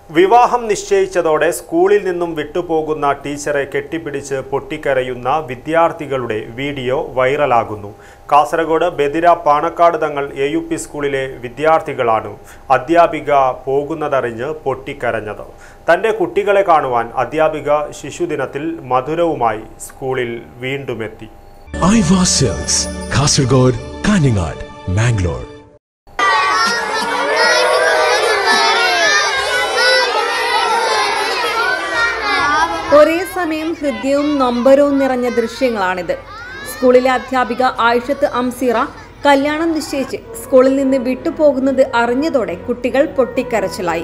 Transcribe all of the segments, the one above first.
വിവാഹം നിശ്ചയിച്ചതോടെ സ്കൂളിൽ നിന്നും വിട്ടുപോകുന്ന ടീച്ചറെ കെട്ടിപ്പിടിച്ച് പൊട്ടിക്കരയുന്ന വിദ്യാർത്ഥികളുടെ വീഡിയോ വൈറലാകുന്നു Kasaragod Badira Panakkad Thangal A U P സ്കൂളിലെ വിദ്യാർത്ഥികളാണ് അധ്യാപിക പോകുന്നതറിഞ്ഞ് പൊട്ടിക്കരഞ്ഞത് തൻ്റെ കുട്ടികളെ കാണുവാൻ അധ്യാപിക ശിശുദിനത്തിൽ മധുരവുമായി സ്കൂളിൽ വീണ്ടുമെത്തി ഐവാ സെൽസ് കാസർഗോഡ് കാഞ്ഞങ്ങാട് മാംഗ്ലൂർ ഒരേ സമയം ഹൃദയവും നൊമ്പരവും നിറഞ്ഞ ദൃശ്യങ്ങളാണിത് സ്കൂളിലെ അധ്യാപിക ആയിഷത്ത് അംസീറ കല്യാണം നിശ്ചയിച്ച് സ്കൂളിൽ നിന്ന് വിട്ടുപോകുന്നത് അറിഞ്ഞതോടെ കുട്ടികൾ പൊട്ടിക്കരച്ചിലായി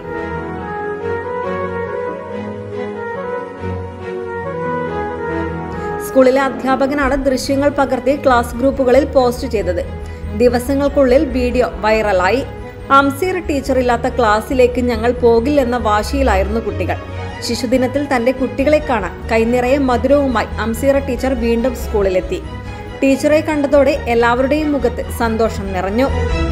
സ്കൂളിലെ അധ്യാപകനാണ് ദൃശ്യങ്ങൾ പകർത്തി ക്ലാസ് ഗ്രൂപ്പുകളിൽ പോസ്റ്റ് ചെയ്തത് ദിവസങ്ങൾക്കുള്ളിൽ വീഡിയോ വൈറലായി അംസീർ ടീച്ചറില്ലാത്ത ക്ലാസ്സിലേക്ക് ഞങ്ങൾ പോകില്ലെന്ന വാശിയിലായിരുന്നു കുട്ടികൾ ശിശുദിനത്തിൽ തന്റെ കുട്ടികളെ കാണാൻ കൈനിറയെ മധുരവുമായി അംസീറ ടീച്ചർ വീണ്ടും സ്കൂളിലെത്തി ടീച്ചറെ കണ്ടതോടെ എല്ലാവരുടെയും മുഖത്ത് സന്തോഷം നിറഞ്ഞു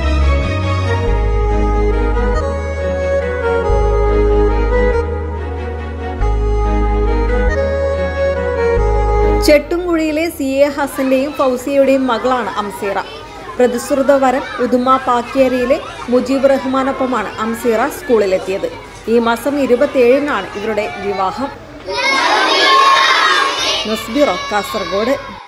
ചെട്ടുംകുഴിയിലെ സി എ ഹസന്റെയും ഫൗസിയയുടെയും മകളാണ് അംസീറ പ്രതിശ്രുത വരൻ ഉദുമ പാക്കിയേരിയിലെ മുജീബ് റഹ്മാനൊപ്പമാണ് അംസീറ സ്കൂളിലെത്തിയത് ഈ മാസം ഇരുപത്തിയേഴിനാണ് ഇവരുടെ വിവാഹം ന്യൂസ് ബ്യൂറോ കാസർഗോഡ്